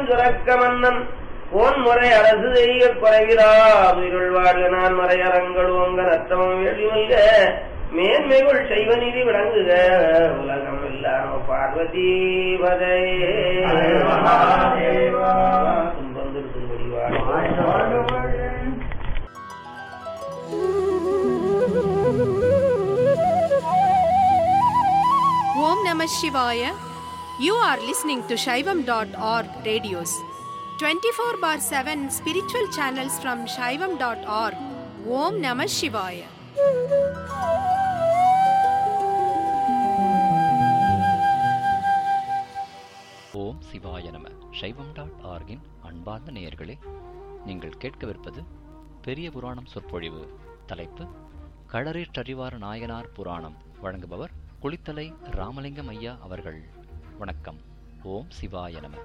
சுரக்க மன்னன் போன்முறை அரசு செய்ய குறைவிலா உயிருள் வாழ்க நான் மறையறங்கள் ஓங்க நத்தமம் வெளிமல்க மேன்மைகள் செய்வ நீதி விளங்குக உலகம் இல்லாம பார்வதி பதையே துன்பம் திருத்தும்படி வாழ்க Om Namah Shivaya. You are listening to Shaivam.org radios. 24 bar 7 spiritual channels from Shaivam.org. Om Namah Shivaya. ஓம் சிவாய நம சைவம் டாட் ஆர்கின் அன்பார்ந்த நேயர்களே நீங்கள் கேட்கவிருப்பது பெரிய புராணம் சொற்பொழிவு தலைப்பு களரேற்றறிவார் நாயனார் புராணம் வழங்குபவர் குளித்தலை ராமலிங்கம் ஐயா அவர்கள் வணக்கம் ஓம் சிவாய நம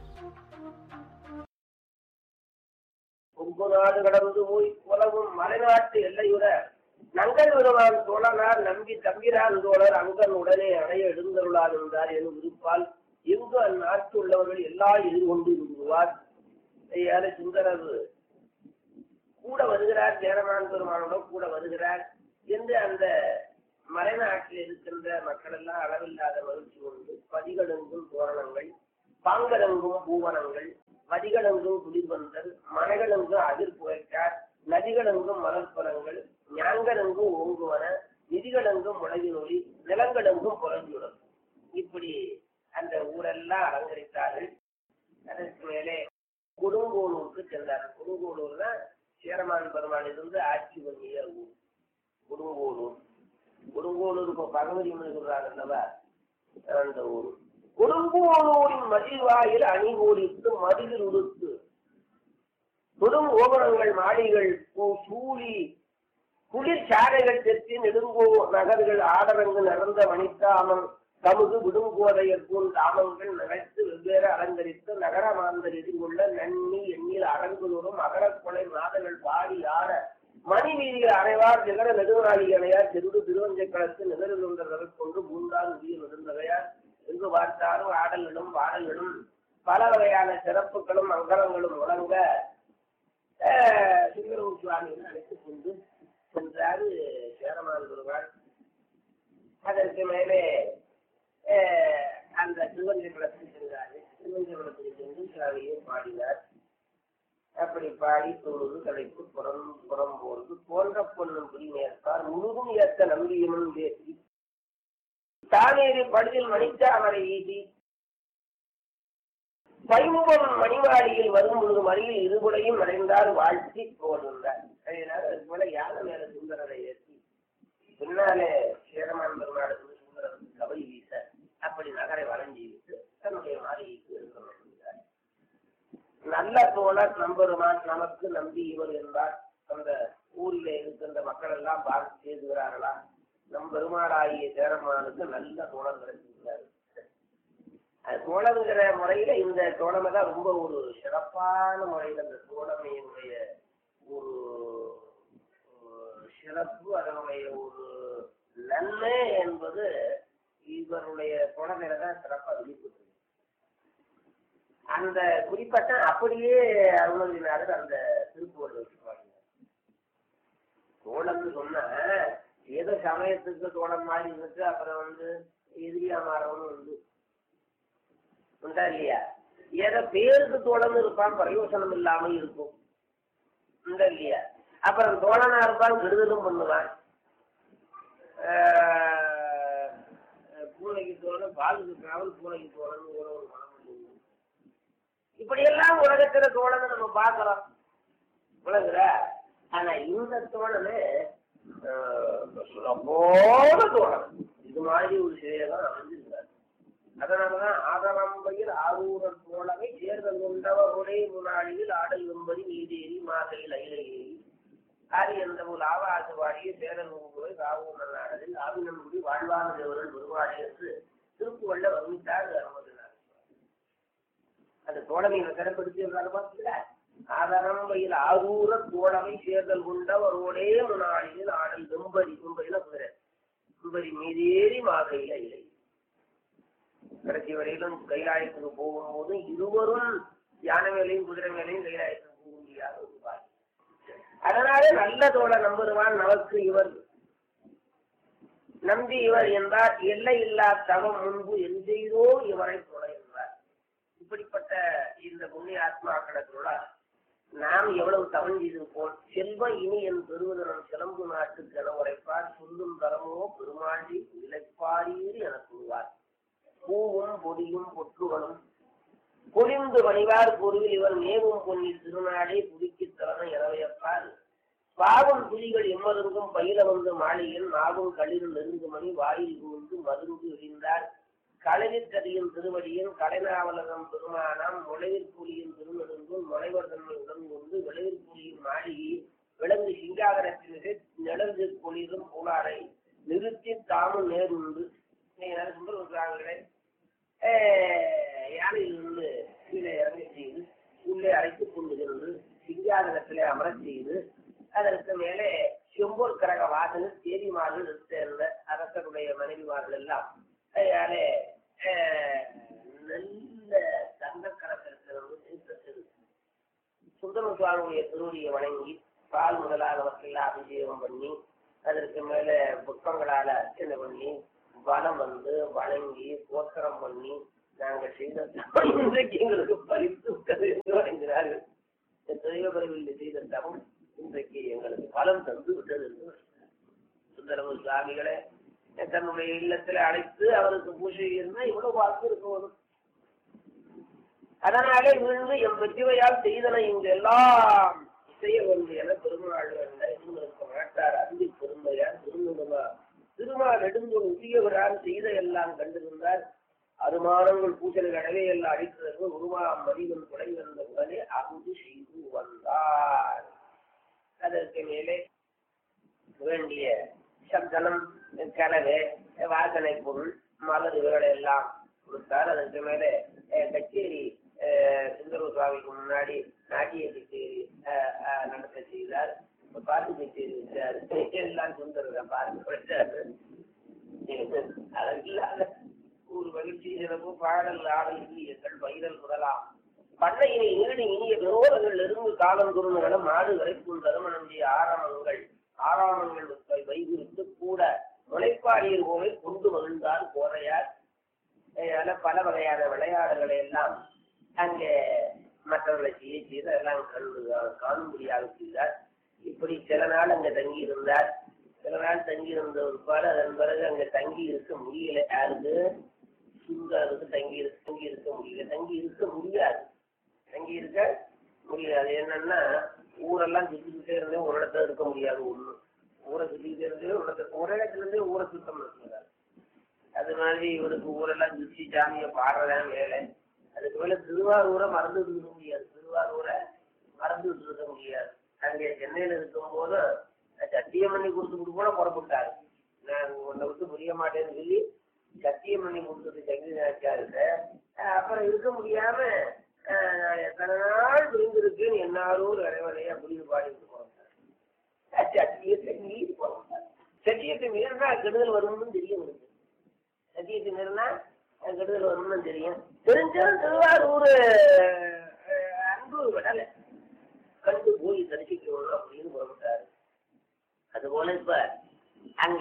கொங்கு நாடு கடந்து போய் உலகும் மலைநாட்டு எல்லையுற நங்கல் விருவான் தோழனார் நம்பி தம்பிரான் தோழர் அங்கன் உடனே அணைய எழுந்தருளார் என்றார் எனும் விருப்பால் எங்கு அந்நாட்டு உள்ளவர்கள் எல்லா எதிர்கொண்டு விடுவார் யார சுந்தரர் கூட வருகிறார் சேரமான் பெருமானுடன் கூட வருகிறார் என்று அந்த மலைநாட்டில் இருக்கின்ற மக்கள் எல்லாம் அளவில்லாத மகிழ்ச்சி கொண்டு பதிகளெங்கும் தோரணங்கள் பாங்கலெங்கும் பூவனங்கள் மதிகளெங்கும் குளிர்வந்தல் மனைகளெங்கும் அதிர் புகைக்கார் நதிகளெங்கும் மலர்பலங்கள் ஞாங்கலெங்கும் ஓங்குவன நிதிகளெங்கும் முளைவினொலி நிலங்களெங்கும் புலஞ்சுடன் இப்படி அந்த ஊரெல்லாம் அலங்கரித்தார்கள் அதற்கு மேலே கொடுங்கோளூருக்கு சென்றார்கள் கொடுங்கோளூர் தான் சேரமான் பெருமாள் இருந்து ஆட்சி பண்ணிய ஊர் கொடுங்கோளூர் கொடுங்கோளூர் இப்போ பகவதி சொல்றாங்க அல்லவா அந்த ஊர் கொடுங்கோளூரின் மதிவாயில் அணிகோடித்து மதிலில் உடுத்து தொடும் ஓபனங்கள் மாளிகள் பூ- சூழி குளிர் சாலைகள் தெற்றி நெடுங்கோ நகர்கள் ஆடரங்கு நிறந்த வனித்தாமம் தமுது விடுங்கோதையர் போல் தாமங்கள் நினைத்து வெவ்வேறு அலங்கரித்து நகரமாந்தர் எதிர்கொள்ள நன்னி எண்ணில் அரங்குதோறும் அகரக்கொலை நாதங்கள் பாடி ஆட மணி வீதியில் அறைவார் நிகர நெடுநாளி அணையார் சென்று திருவஞ்சக்களத்து நிகழ்ந்தவர்கள் கொண்டு மூன்றாம் உயிர் நெடுந்தவையார் எங்கு பார்த்தாலும் ஆடல்களும் பாடல்களும் பல வகையான சிறப்புகளும் அங்கரங்களும் முழங்க ஆஹ், சிங்கரவு சுவாமிகள் அழைத்துக் கொண்டு சென்றாரு சேரமான் பெருமாள் அதற்கு மேலே ஆஹ், அந்த திருவஞ்சகுளத்துக்கு சென்றாரு திருவஞ்சகுளத்துக்கு சென்று சாவியை பாடினார் அப்படி பாடி தொழுது தலைப்பு புறம் புறம் போர்ந்து போன்ற பொண்ணும் புரிமேற்பார் முழுதும் ஏத்த நம்பியமும் பேசி தானேறி படுதில் மணித்தாமரை ஈட்டி பைம்பொன் மணிவாடியில் வரும் பொழுது மறியில் இருபுடையும் மறைந்தார் வாழ்த்தி போகின்றார் அதனால அதுக்கு மேல யானை மேல சுந்தரரை ஏற்றி பின்னாலே சேரமான் பெருமாளுக்கு சுந்தரருக்கு கபடி வீச அப்படி நகரை வளைஞ்சி விட்டு தன்னுடைய மாளிகைக்கு இருக்கிறார் நல்ல தோழர் நம்பெருமான் நமக்கு நம்பி இவர் என்பார் அந்த ஊரிலே இருக்கின்ற மக்கள் எல்லாம் பார்த்து செய்துகிறார்களா நம் பெருமாளாகிய சேரமானுக்கு நல்ல தோழர் கிடைச்சிருக்கிறார் அது தோழருங்கிற முறையில இந்த தோழமை தான் ரொம்ப ஒரு சிறப்பான முறையில் அந்த தோழமையினுடைய ஒரு ஒரு சிறப்பு அதனுடைய ஒரு நன்மை என்பது இவருடைய தோழமையில தான் சிறப்பாக வெளிப்பட்டு அந்த குறிப்பட்ட அப்படியே அருணகிரிநாதர் அந்த திருப்புவர்கள் வச்சுப்பாங்க தோழம்னு சொன்னா ஏதோ சமயத்துக்கு தோழம் மாதிரி இருந்துட்டு அப்புறம் வந்து எதிரியா மாறவனும் வந்து உண்டா இல்லையா ஏதோ பேருக்கு தோழன் இருப்பான் பிரயோசனம் இல்லாம இருக்கும் உண்டா இல்லையா அப்புறம் தோழனா இருப்பான் கெடுதலும் பண்ணுவான் ஆஹ் பூனைக்கு தோழன் பாலுக்கு காவல் பூனைக்கு தோழன் ஒரு ஒரு மனம் உண்டு. இப்படியெல்லாம் உலகத்துல தோழனை நம்ம பார்க்கிறோம் உலகுற ஆனா இந்த தோழனு சுலபோட தோழன் இது மாதிரி ஒரு சிலையெல்லாம் அமைஞ்சிருக்காரு அதனாலதான் ஆதரம்பையில் ஆரூரன் தோழமை தேர்தல் கொண்டவருடைய முன்னாடியில் ஆடல் வெம்பதி நீதேறி மாதையில் அயிலை ஏறி ஆரி என்ற ஒரு ஆவாச வாடிய சேரன் ஊங்குவை காவூர் நாடலில் ஆவினங்குடி வாழ்வான தேவரன் பெருவாடி என்று திருப்புவள்ள வர்ணித்தார் அருமதினார் அந்த தோழமையை சிறப்படுத்தி பார்த்தீங்களா ஆதரம்பையில் ஆரூர தோழமை சேர்தல் கொண்டவரோடே முன்னாடியில் ஆடல் வெம்பரி வெம்பரில குதிரை வெம்பரி மீதேறி மாதையில் அயிலை கடைசி வரையிலும் கைலாயத்துக்கு போகும்போது இருவரும் யானை மேலையும் குதிரை மேலையும் கைலாயத்துக்கு போக முடியாத ஒரு பாய் அதனால நல்ல தோழ நம்புவான் நமக்கு இவர் நம்பி இவர் என்றார் எல்லை இல்லா தவம் முன்பு எந்தெய்தோ இவரை போல என்றார் இப்படிப்பட்ட இந்த புண்ணிய ஆத்மாக்களோட நாம் எவ்வளவு தவம் செய்திருப்போம் செல்வம் இனி என் பெருவதனம் சிலம்பு நாட்டுக்கு என உரைப்பார் சொல்லும் தரமோ பெருமாண்டி இழைப்பாரீர் என கூறுவார் பூவும் பொடியும் பொற்றுகளும் பொழிந்து வணிவார் பொருவில் இவர் மேவும் பொன்னில் திருநாடே புதுக்கி தவண இரவையப்பார் பாவம் புலிகள் எம்மருங்கும் பயில வந்து மாளிகையில் நாவும் களிர் நெருங்கு மணி வாயில் கூர்ந்து மருந்து எழிந்தார் களவில் கதியின் திருவடியின் கலைநாவலகம் பெருமானாம் நுழைவில் புலியின் திருநெடுங்கும் நுழைவர் தன்மை உடன் கொண்டு விளைவில் புலியின் மாளிகை விலங்கு சிங்காகரத்தினரை நிழந்து குளிரும் புலாரை நிறுத்தி தாமும் நேருண்டு சுந்தரங்களே யானையிலிருந்து கீழே இறங்கி செய்து உள்ளே அழைத்துக் கொண்டு சென்று சிங்காதனத்திலே அமரச் செய்து அதற்கு மேலே செம்பூர் கரக வாசல் தேவிமார்கள் சேர்ந்த அரசருடைய மனைவிமார்கள் எல்லாம் அதனாலே நல்ல தங்க கலத்திற்கு சுந்தர சுவாமியுடைய திருவடியை வணங்கி பால் முதலானவற்றையெல்லாம் அபிஷேகம் பண்ணி அதற்கு மேல புஷ்பங்களால அர்ச்சனை பண்ணி வனம் வந்து வணங்கி போத்திரம் பண்ணி நாங்க செய்த இன்றைக்கு எங்களுக்கு பலித்து விட்டது என்று வணங்கினார்கள் தெய்வபரிவில் செய்த தவம் இன்றைக்கு எங்களுக்கு பலம் தந்து விட்டது என்று சுந்தரமு சுவாமிகளை தன்னுடைய இல்லத்துல அழைத்து அவருக்கு பூஜை இருந்தால் இவ்வளவு வாக்கு இருக்க வரும் அதனாலே விழுந்து எம் வெற்றிவையால் செய்தன இங்கு எல்லாம் செய்ய வேண்டும் என பெருமாள் இருக்க மாட்டார் அன்பு பெருமையார் திருமணமா திருமா நெடுந்தோடு உரியவரால் செய்த எல்லாம் கண்டிருந்தார் அருமானங்கள் பூசல் கடவே எல்லாம் அடிக்கிறது உருவா மதிவன் துணை வந்த உடனே அங்கு செய்து வந்தார் அதற்கு மேலே வேண்டிய சப்தனம் கலவை வாசனை பொருள் மலர்களை எல்லாம் கொடுத்தார் அதற்கு மேலே கச்சேரி சுந்தர சுவாமிக்கு முன்னாடி நாட்டிய கச்சேரி நடத்த செய்தார் பாட்டு கச்சேரி வச்சார் எல்லாம் சுந்தர பாட்டு வச்சாரு அதற்கில்லாத ஒரு மகிழ்ச்சி சிறப்பு பாடல் ஆடல் இயற்கள் பயிரல் முதலாம் பண்ணையினை நீடி இனிய விரோதங்கள் இருந்து காலம் குருணுகளும் மாடு வரைக்கும் தருமணஞ்சிய ஆரம்பங்கள் ஆறாமங்கள் வைகுறித்து கூட முளைப்பாடியர் போல கொண்டு மகிழ்ந்தார் கோரையார் அதனால பல வகையான விளையாடுகளை எல்லாம் அங்கே மற்றவர்களை செய்ய செய்து அதெல்லாம் கண்டு காணும்படியாக செய்தார் இப்படி சில நாள் அங்க தங்கி இருந்தார் சில நாள் தங்கி இருந்த ஒருபாடு அதன் பிறகு அங்க தங்கி இருக்க முடியல யாருக்கு சுந்தருக்கு தங்கி இருக்க தங்கி இருக்க முடியல தங்கி இருக்க முடியாது தங்கி இருக்க முடியாது என்னன்னா ஊரெல்லாம் சுத்திக்கிட்டே இருந்தே ஒரு இடத்துல இருக்க முடியாது ஒண்ணு ஊரை சுத்திக்கிட்டே இருந்தே ஒரு இடத்துல ஒரு இடத்துல இருந்தே ஊரை சுத்தம் இருக்கிறார் அது மாதிரி இவருக்கு ஊரெல்லாம் சுத்தி சாமியை பாடுறதான் வேலை அதுக்கு மேல திருவாரூரை மறந்து இருக்க முடியாது திருவாரூரை மறந்து இருக்க முடியாது அங்கே சென்னையில இருக்கும் போது சத்தியம் பண்ணி கொடுத்துட்டு கூட புறப்பட்டாரு நான் உன்னை விட்டு புரிய மாட்டேன்னு சொல்லி சத்தியம் பண்ணி கொடுத்துட்டு சங்கி நினைச்சாருங்க அப்புறம் இருக்க முடியாம எத்தனை நாள் விழுந்திருக்குன்னு என்னாரும் இறைவனையா புரிந்து பாடிட்டு போறாங்க சத்தியத்தை மீறி போறாங்க சத்தியத்தை மீறினா கெடுதல் வரும்னு தெரியும் உங்களுக்கு சத்தியத்தை மீறினா கெடுதல் வரும்னு தெரியும் தெரிஞ்சும் திருவாரூர் அன்பு விடலை கண்டு போய் தரிசிக்கணும் அப்படின்னு புறப்பட்டாரு அதுபோல இப்ப அங்க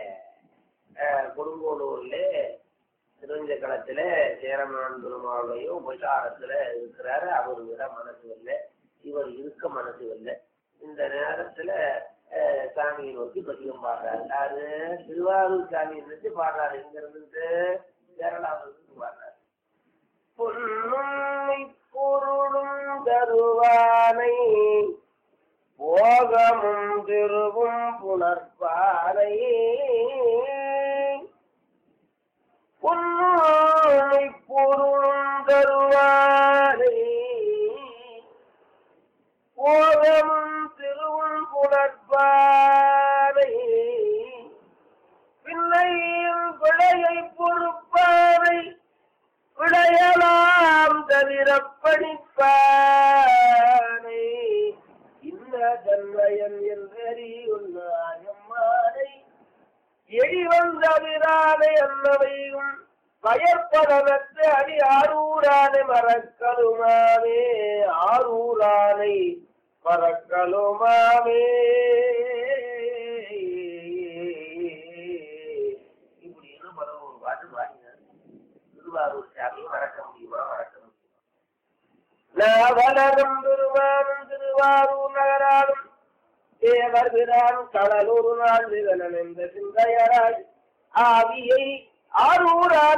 கொடுங்கோலூர்ல திருவஞ்ச களத்துல சேரமான் பெருமாளுடைய உபசாரத்துல இருக்கிறாரு அவரு விட மனசு வரல இவர் இருக்க மனசு வரல இந்த நேரத்துல சாமியை நோக்கி பதிகம் பாடுறாரு அது திருவாரூர் சாமியை நினைச்சு பாடுறாரு இங்க இருந்துட்டு கேரளாவிலிருந்து பாடுறாரு பொன்னும் பொருளும் தருவானை போகமும் திருவும் புணர்பானை பொன்னுமை பொருளும் தருவானை போகமும் திருவும் புணர்பானை பிள்ளையின் பிழையை பொறுப்பானை விளையலாம் தவிர படிப்பானை இந்த தன்மயம் என்றறி உன்னாயம்மானை எடி வந்தவிரானை அன்னவையும் அயற்படனத்து அடி ஆரூரானை மறக்கலுமாவே ஆரூரானை மறக்கலுமாவே இப்படின்னு பல ஒரு பாட்டு பாடினார் திருவாரூர் சாமி மறக்க முடியுமா மறக்க முடியுமா நாவலரும் திருவாரும் திருவாரூர் நகராலும் தேவர் பிரான் கடலூர் நாள் விகனன் என்ற சிந்தையராய் ஆவியை ஆரூரான